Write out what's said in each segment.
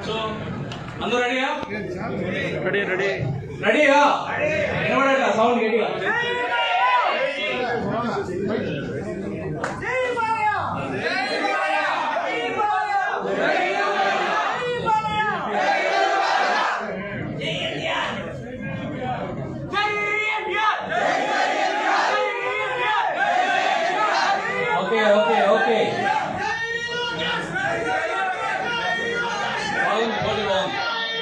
So అందరూ రెడీయా ready ready రెడీయా వినబడట సౌండ్ గట్టిగా ఓకే ఓకే ఓకే బాగుంది బాగుంది బాగుంది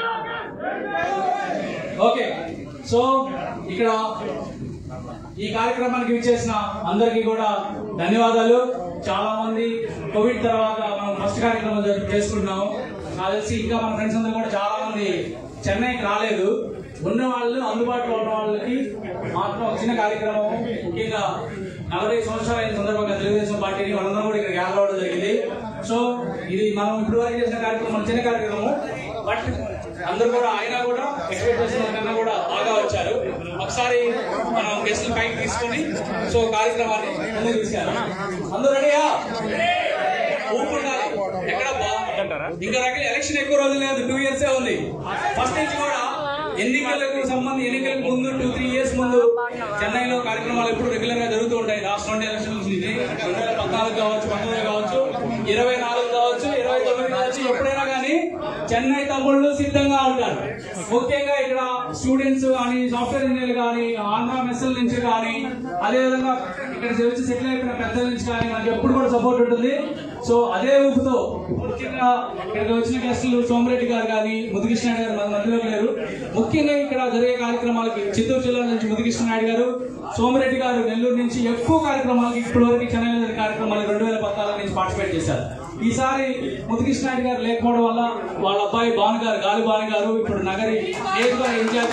ఓకే సో ఇక్కడ ఈ కార్యక్రమానికి విచ్చేసిన అందరికీ కూడా ధన్యవాదాలు చాలా మంది కోవిడ్ తర్వాత మనం ఫస్ట్ కార్యక్రమం జరు- చేసుకుంటున్నాము నాకు తెలిసి ఇంకా మన ఫ్రెండ్స్ అందరూ కూడా చాలా మంది చెన్నైకి రాలేదు ఉన్న వాళ్ళు అందుబాటులో ఉన్న వాళ్ళకి మాత్రం ఒక చిన్న కార్యక్రమం ముఖ్యంగా నలభై సంవత్సరాల అయిన సందర్భంగా తెలుగుదేశం పార్టీని మనందరం కూడా ఇక్కడ గ్యాదర్ అవ్వడం జరిగింది సో ఇది మనం ఇప్పుడు వరకు చేసిన కార్యక్రమం చిన్న కార్యక్రమం బట్ అందరూ కూడా ఆయన కూడా ఎక్స్పెక్ట్ చేసిన కన్నా కూడా బాగా వచ్చారు ఒకసారి మనం గెస్ట్లు పైకి తీసుకొని సో కార్యక్రమాన్ని ముందుకు తీసుకెళ్ళాం అందరూ రెడీయా ఊపుకుండాలి ఎక్కడ ఇంకా రకాల ఎలక్షన్ ఎక్కువ రోజులు లేదు టూ ఇయర్స్ ఉంది ఫస్ట్ నుంచి కూడా ఎన్నికలకు సంబంధం ఎన్నికలకు ముందు టూ త్రీ ఇయర్స్ ముందు చెన్నైలో కార్యక్రమాలు ఎప్పుడు రెగ్యులర్ గా జరుగుతూ ఉంటాయి లాస్ట్ రెండు ఎలక్షన్స్ నుంచి రెండు వేల పద్నాలుగు కావచ్చు పంతొమ్మిది కావచ్చు ఇరవై నాలుగు కావచ్చు ఇరవై తొమ్మిది కావచ్చు ఎప్పుడైనా కానీ చెన్నై తమ్ముళ్ళు సిద్ధంగా ఉంటారు ముఖ్యంగా ఇక్కడ స్టూడెంట్స్ కానీ సాఫ్ట్వేర్ ఇంజనీర్లు కానీ ఆంధ్ర మెస్సల్ నుంచి కానీ అదేవిధంగా ఇక్కడ వచ్చి సెటిల్ అయిపోయిన పెద్దల నుంచి కానీ మనకి ఎప్పుడు కూడా సపోర్ట్ ఉంటుంది సో అదే ఊపుతో ముఖ్యంగా ఇక్కడికి వచ్చిన గెస్టులు సోమరెడ్డి గారు కానీ ముదికృష్ణ గారు మన మధ్యలో లేరు ముఖ్యంగా ఇక్కడ జరిగే కార్యక్రమాలకి చిత్తూరు జిల్లా నుంచి ముదికృష్ణ నాయుడు గారు సోమరెడ్డి గారు నెల్లూరు నుంచి ఎక్కువ కార్యక్రమాలకి ఇప్పటి వరకు చెన్నైలో జరిగే కార్యక్రమాలు రెండు వేల పద్నాలుగు నుంచి పార్టిసిపేట్ చేశారు ఈసారి ముదికృష్ణ నాయుడు గారు లేకపోవడం వల్ల వాళ్ళ అబ్బాయి భాను గారు గాలి భాను గారు ఇప్పుడు నగరి నియోజకవర్గ ఇన్ఛార్జ్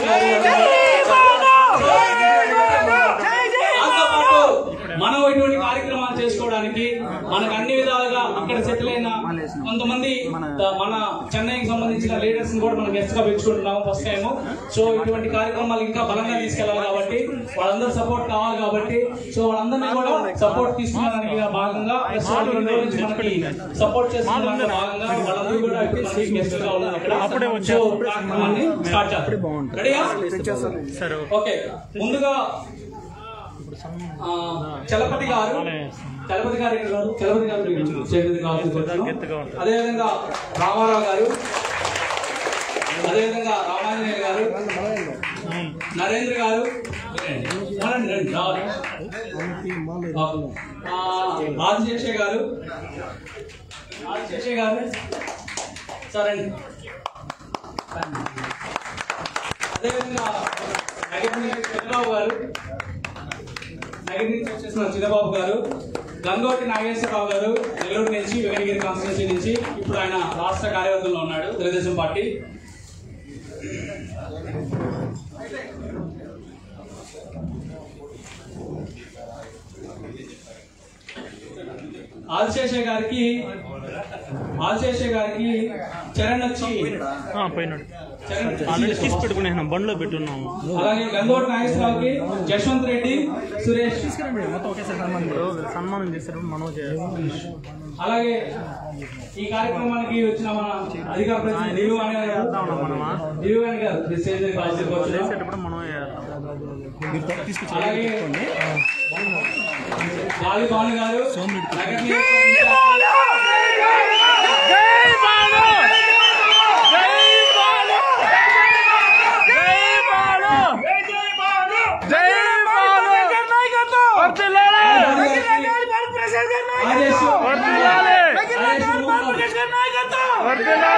గారు దాంతో పాటు మనం ఇటువంటి కార్యక్రమాలు చేసుకోవడానికి మనకు అన్ని విధాలుగా అక్కడ సెటిల్ అయిన కొంతమంది త- మన చెన్నైకి సంబంధించిన లీడర్స్ కూడా మనం గెస్ట్ గా పెంచుకుంటున్నాము ఫస్ట్ టైం సో ఇటువంటి కార్యక్రమాలు ఇంకా బలంగా తీసుకెళ్లాలి కాబట్టి వాళ్ళందరూ సపోర్ట్ కావాలి కాబట్టి సో వాళ్ళందరినీ కూడా సపోర్ట్ తీసుకున్నానికి భాగంగా ప్లస్ వాళ్ళు ఈ రోజు నుంచి మనకి సపోర్ట్ చేస్తున్న భాగంగా వాళ్ళందరూ కూడా ఇప్పుడు మనకి గెస్ట్ గా ఉన్నారు ఇక్కడ సో కార్యక్రమాన్ని స్టార్ట్ చేద్దాం రెడీయా సరే ఓకే ముందుగా ఆ, చలపతి గారు చలపతి గారు ఇక్కడ ఉన్నారు. చలపతి గారు చేతులు కావాల్సి గట్టిగా ఉంటుంది. అదేవిధంగా రామారావు గారు అదేవిధంగా రామాంజనేయ గారు నరేంద్ర గారు రండి, రండి, రావాలి. ఆ, ఆదిశేష గారు ఆదిశేష గారు సరే అండి అదేవిధంగా నగరి నుంచి చంద్రబాబు గారు నగరి నుంచి వచ్చేసిన చిన్నబాబు గారు గంగోటి నాగేశ్వరరావు గారు నెల్లూరు నుంచి వెంకటగిరి కాన్స్టిట్యూన్సీ నుంచి ఇప్పుడు ఆయన రాష్ట్ర కార్యవర్గంలో ఉన్నాడు తెలుగుదేశం పార్టీ ఆదిశేష గారికి ఆదిశేష గారికి చరణ్ వచ్చి పోయినాడు చరణ్ ఆల్రెడీ తీసి పెట్టుకునే బండిలో పెట్టున్నాము అలాగే గంగోటి నాగేశ్వరరావుకి జశ్వంత్ రెడ్డి సురేష్ ఇప్పుడు సన్మానం చేశారు మనం చేయాలి అలాగే ఈ కార్యక్రమానికి వచ్చిన మన అధికార ప్రతినిధి దివ్య వాణి గారు మనమా దివ్య వాణి గారు స్టేజ్ దగ్గరికి హాజరుకోవచ్చు. చేసేటప్పుడు మనం చేయాలి అలాగే గాలి భాను గారు నగర నియోజకవర్గ Rajesh Rajesh Mohan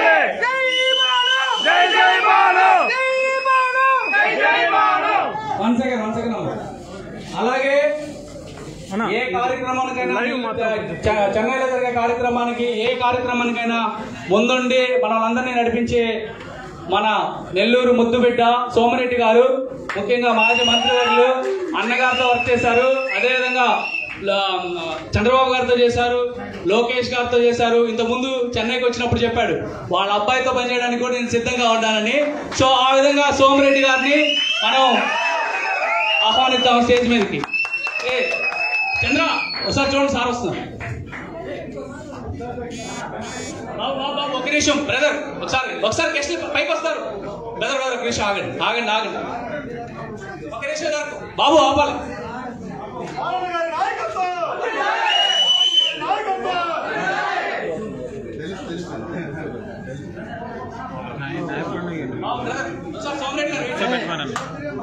one second one second అలాగే అన్నా, ఏ కార్యక్రమానికైనా లైవ్ మాత్రం చ- చెన్నైలో జరిగే కార్యక్రమానికి ఏ కార్యక్రమానికైనా ముందుండి మనల్ని నడిపించే మన నెల్లూరు ముద్దుబిడ్డ సోమరెడ్డి గారు ముఖ్యంగా మాజీ మంత్రివర్యులు అన్నగారితో వర్క్ చేశారు అదేవిధంగా ల- చంద్రబాబు గారితో చేశారు లోకేష్ గారితో చేశారు ఇంత ముందు చెన్నైకి వచ్చినప్పుడు చెప్పాడు వాళ్ళ అబ్బాయితో పనిచేయడానికి కూడా నేను సిద్ధంగా ఉన్నానని సో ఆ విధంగా సోమరెడ్డి గారిని మనం ఆహ్వానిద్దాం స్టేజ్ మీదకి ఏ చంద్ర ఒకసారి చూడండి సార్ వస్తున్నారు బాబు బాబు బాబు ఒక నిమిషం బ్రదర్ ఒకసారి ఒకసారి గెస్ట్ పైకి వస్తారు బ్రదర్ బ్రదర్ ఒక నిమిషం ఆగండి ఆగండి ఆగండి ఒక నిమిషం వరకు. బాబు ఆపాలి బాబు బ్రదర్ ఒకసారి సోమరెడ్డి గారు వెయిట్ చేయండి.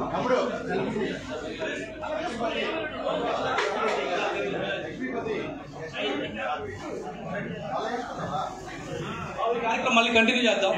బాబు, ఈ కార్యక్రమం మళ్ళీ కంటిన్యూ చేద్దాం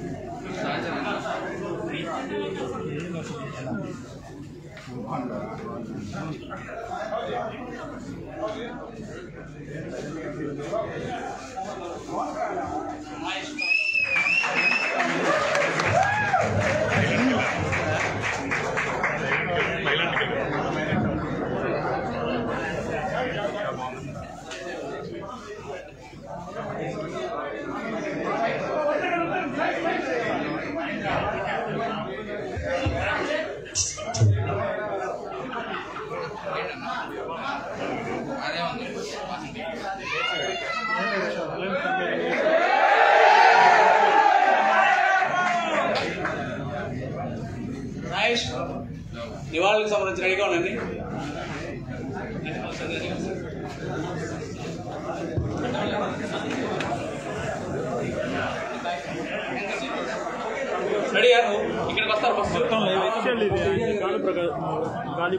రాయేష్ నివాళులకు సంబంధించి రెడీగా ఉండండి రెడీ గారు ఇక్కడికి వస్తారు ఫస్ట్ Actually, ఇది గాలి ప్రకా- గాలి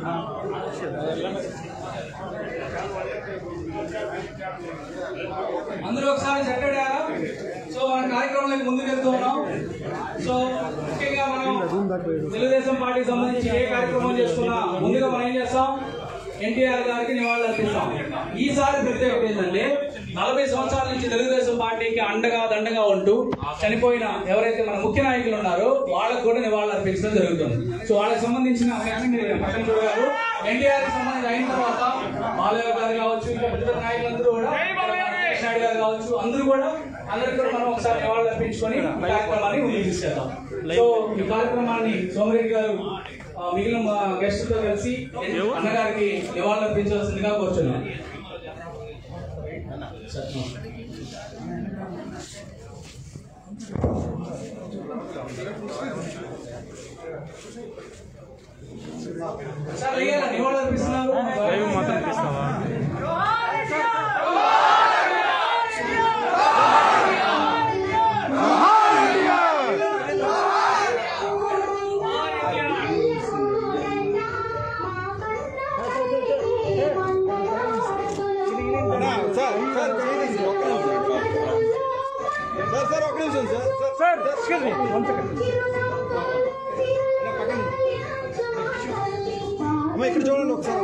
అందరూ ఒకసారి సెట్ అయ్యారా సో మన కార్యక్రమంలోకి ముందుకు వెళ్తూ ఉన్నాం సో ముఖ్యంగా మనం తెలుగుదేశం పార్టీకి సంబంధించి ఏ కార్యక్రమం చేసుకున్నా ముందుగా మనం ఏం చేస్తాం ఎన్టీఆర్ గారికి నివాళులు అర్పిస్తాం ఈసారి ప్రత్యేకత ఏంటంటే నలభై సంవత్సరాల నుంచి తెలుగుదేశం పార్టీకి అండగా దండగా ఉంటూ చనిపోయిన ఎవరైతే మన ముఖ్య నాయకులు ఉన్నారో వాళ్ళకు కూడా నివాళులు అర్పించడం జరుగుతుంది సో వాళ్ళకి సంబంధించిన పక్కన చూడగారు ఎన్టీఆర్ కి సంబంధించి అయిన తర్వాత బాలయ్య గారు కావచ్చు ఇంకా పెద్ద పెద్ద నాయకులందరూ కూడా కృష్ణాడు గారు కావచ్చు అందరూ కూడా అందరికి కూడా మనం ఒకసారి నివాళులు అర్పించుకొని ఈ కార్యక్రమాన్ని ముందుకు తీసుకెళ్తాం సో ఈ కార్యక్రమాన్ని సోమిరెడ్డి గారు ఆ, మిగిలిన మా గెస్ట్ తో కలిసి అన్నగారికి నివాళులు అర్పించవలసిందిగా కోరుచున్నాం సార్ అయ్యారా నివాళులు అర్పిస్తున్నారు లైవ్ మాత్రం తీస్తావా sir excuse me one second ఇక్కడ చూడండి ఒకసారి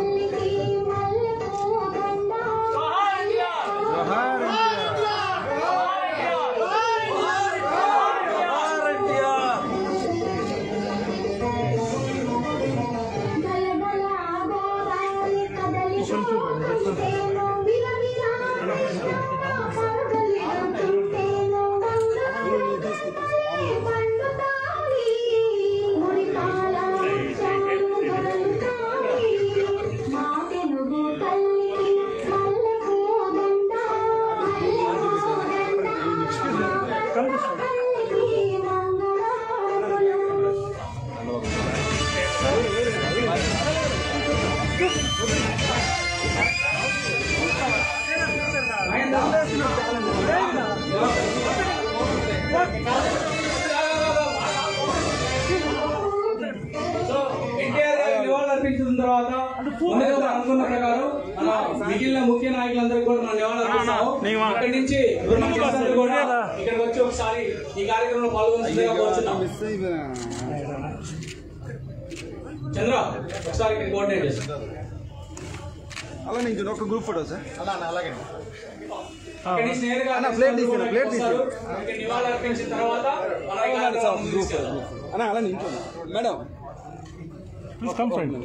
సో ఎన్టీఆర్ గారికి నివాళులు అర్పించిన తర్వాత ముందుగా మనం అనుకున్న ప్రకారం మన మిగిలిన ముఖ్య నాయకులందరికీ కూడా మనం నివాళులు అర్పిస్తాము నీకు మా- ఇక్కడి నుంచి ఇప్పుడు మన guest అందరూ కూడా ఇక్కడికి వచ్చి ఒకసారి ఈ కార్యక్రమంలో పాల్గొనాల్సిందిగా కోరుచున్నాం చంద్ర ఒకసారి ఇక్కడ కోఆర్డినేట్ చేస్తాం అలా నేను ఒక గ్రూప్ ఫోటో సార్ ఇక్కడి నుంచి నేరుగా అన్న, ప్లేట్ తీసుకురా, ప్లేట్ వస్తారు. ఇక్కడ నివాళులు అర్పించిన తర్వాత మనం ఈ కార్యక్రమం తీసుకెళ్తాం. అన్న అలా నించో మేడం ప్లీజ్ కమ్ ఫ్రెండ్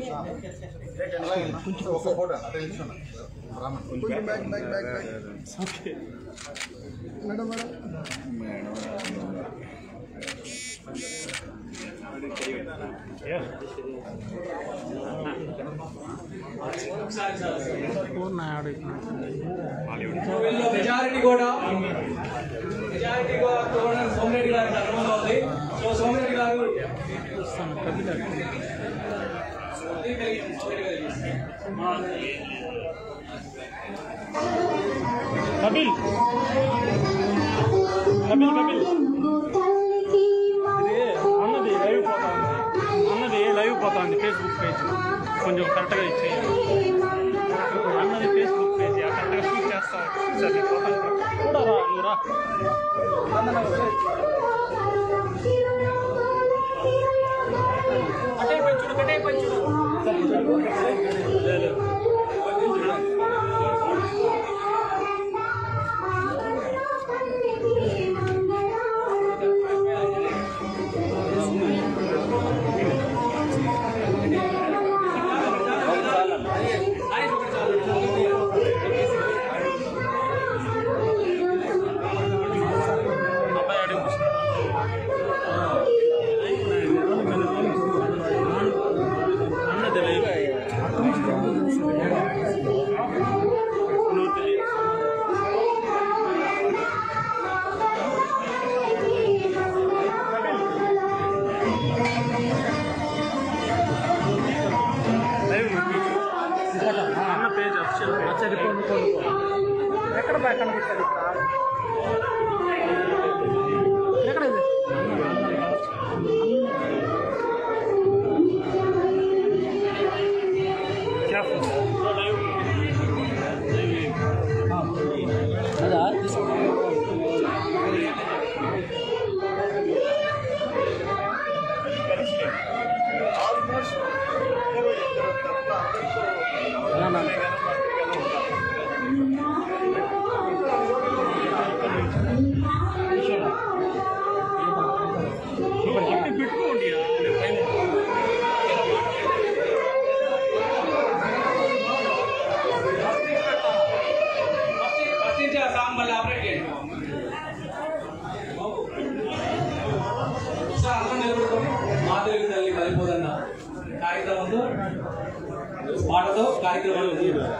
ఒక ఫోటో కొంచెం back back back back okay madam madam ఒకసారి సార్ పూర్ణ యాడ్ సో వీళ్ళలో మెజారిటీ కూడా మెజారిటీ కూడా చూడండి సోమిరెడ్డి గారికి అనుభవం ఉంది సో సోమిరెడ్డి గారు వస్తాను కపిల్ కపిల్ కపిల్ కపిల్ ఇది అన్నది లైవ్ పోతా ఉంది అన్నది లైవ్ పోతా ఉంది ఫేస్బుక్ పేజ్ కొంచెం కరెక్ట్గా ఇచ్చేయండి అన్నది ఫేస్బుక్ పేజ్ కరెక్ట్గా షూట్ చేస్తా సరే నేను పోతాను కూడా రా నువ్వు రా కటే పంచుడు కటే పంచుడు అబ్బాయి అడిగి అన్నది లైవ్ నువ్వు తెలియదు లైవ్ అన్న పేజ్ అఫిషియల్ పేజ్ ఎక్కడ బ్యాక్ కనిపిస్తుంది ఎక్కడ ఇది పెట్టుకోండి ఫస్ట్ నుంచి ఆ సాంగ్ మళ్ళీ ఆపరేట్ చేయండి సార్ అందరం నిలబడుకొని మా తెలుగు తల్లి కలిపోదన్న కార్యక్రమంతో పాటతో కార్యక్రమాలు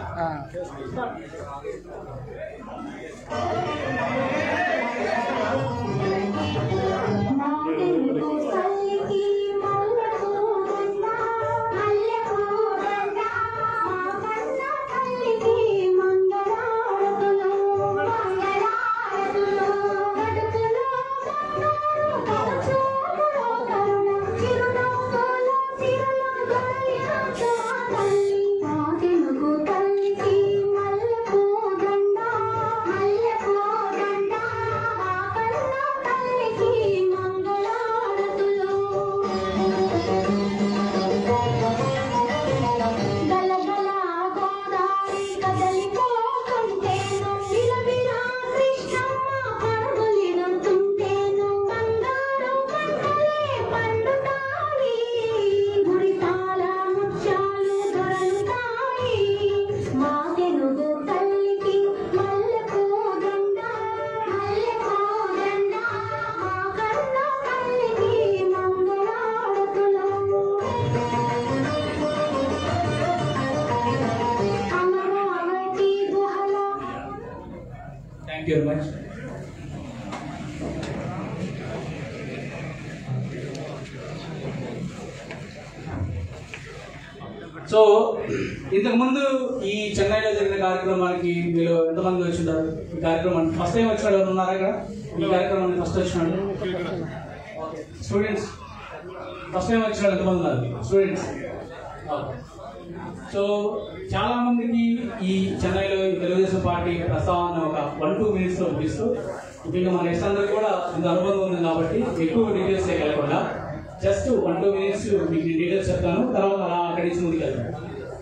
గలగల గోదావరి కదలిపోతుంటేను విలవిల కృష్ణమ్మ పరుగులిడుతుంటేను బంగారు పంటలే పండుతాయి గుడితాల ముత్యాలు దొరుకుతాయి మా తెలుగు తల్లికి మల్లెపూ దండ మల్లెపూ దండ మా కన్న తల్లికి మంగళారతులు అమరావతి గుహల thank you very much so ఇంతకు ముందు ఈ చెన్నైలో జరిగిన కార్యక్రమానికి మీరు ఎంతమంది వచ్చింటారు ఈ కార్యక్రమానికి ఫస్ట్ టైం వచ్చిన వాళ్ళు ఉన్నారా ఇక్కడ ఈ కార్యక్రమానికి ఫస్ట్ వచ్చినాడు స్టూడెంట్స్ ఫస్ట్ టైం వచ్చిన వాళ్ళు ఎంతమంది ఉన్నారు స్టూడెంట్స్ సో చాలా మందికి ఈ చెన్నైలో ఈ తెలుగుదేశం పార్టీ ప్రస్తావన ఒక వన్ టూ మినిట్స్ లో ముగిస్తూ ఇంకా మన నెక్స్ట్ అందరికి కూడా ఇంత అనుబంధం ఉంది కాబట్టి ఎక్కువ డీటెయిల్స్ వెళ్ళకుండా జస్ట్ వన్ టూ మినిట్స్ మీకు డీటెయిల్స్ చెప్తాను తర్వాత అలా అక్కడి నుంచి ముందుకు వెళ్తాను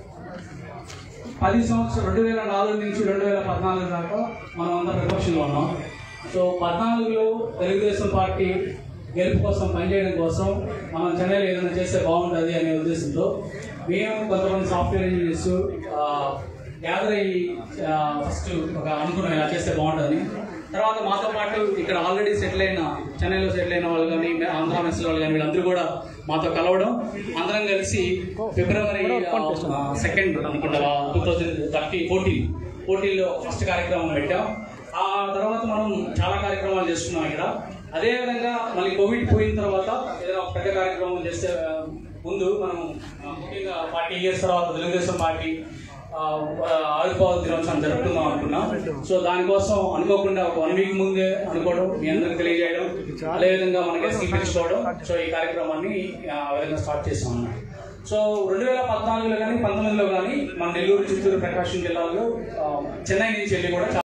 పది సంవత్సరం రెండు వేల నాలుగు నుంచి రెండు వేల పద్నాలుగు దాకా మనం అంతా ప్రతిపక్షంలో ఉన్నాం సో పద్నాలుగులో తెలుగుదేశం పార్టీ గెలుపు కోసం పనిచేయడం కోసం మనం చెన్నైలో ఏదైనా చేస్తే బాగుంటుంది అనే ఉద్దేశంతో మేము కొంతమంది సాఫ్ట్వేర్ ఇంజనీర్స్ గ్యాదర్ అయ్యి ఫస్ట్ ఒక అనుకున్నాం ఇలా చేస్తే బాగుంటుందని తర్వాత మాతో పాటు ఇక్కడ ఆల్రెడీ సెటిల్ అయిన చెన్నైలో సెటిల్ అయిన వాళ్ళు కానీ ఆంధ్ర మెస్ వాళ్ళు కానీ వీళ్ళందరూ కూడా మాతో కలవడం అందరం కలిసి ఫిబ్రవరి సెకండ్ అనుకుంటా టూ థౌజండ్ థర్టీ ఫోర్టీన్ ఫోర్టీన్లో ఫస్ట్ కార్యక్రమం పెట్టాం ఆ తర్వాత మనం చాలా కార్యక్రమాలు చేస్తున్నాం ఇక్కడ అదే విధంగా మళ్ళీ కోవిడ్ పోయిన తర్వాత ఏదైనా ఒక పెద్ద కార్యక్రమం చేస్తే ఆ, ముందు మనం ఆ, ముఖ్యంగా ఫార్టీ ఇయర్స్ తర్వాత తెలుగుదేశం పార్టీ ఆ, ఆవిర్భావ దినోత్సవం జరుపుకుందాం అనుకున్నాం సో దానికోసం అనుకోకుండా ఒక వన్ వీక్ ముందే అనుకోవడం మీ అందరికి తెలియజేయడం అదేవిధంగా మనకి ఎస్సీ పిలుచుకోవడం సో ఈ కార్యక్రమాన్ని ఆ ఆ విధంగా స్టార్ట్ చేస్తాం అన్నమాట సో రెండు వేల పద్నాలుగులో కానీ పంతొమ్మిదిలో కానీ మన నెల్లూరు చిత్తూరు ప్రకాశం జిల్లాలో ఆ, చెన్నై నుంచి వెళ్ళి కూడా